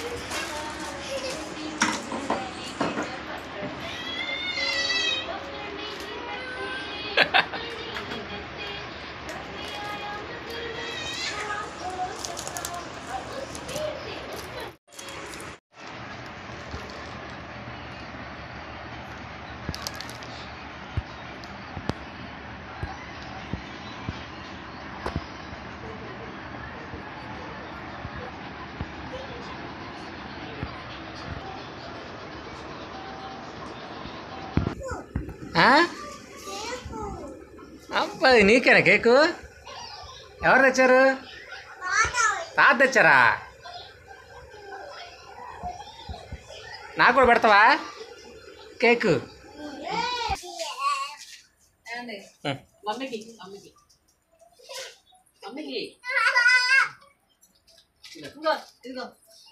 ఆ? అబ్బా ఇది నీకేనా కేకు ఎవరు తెచ్చారు తాత తెచ్చారా నాకు కూడా పెడతావా కేకు ఏమండి? ఉం. మమ్మీకి మమ్మీకి మమ్మీకి ఇదిగో ఇదిగో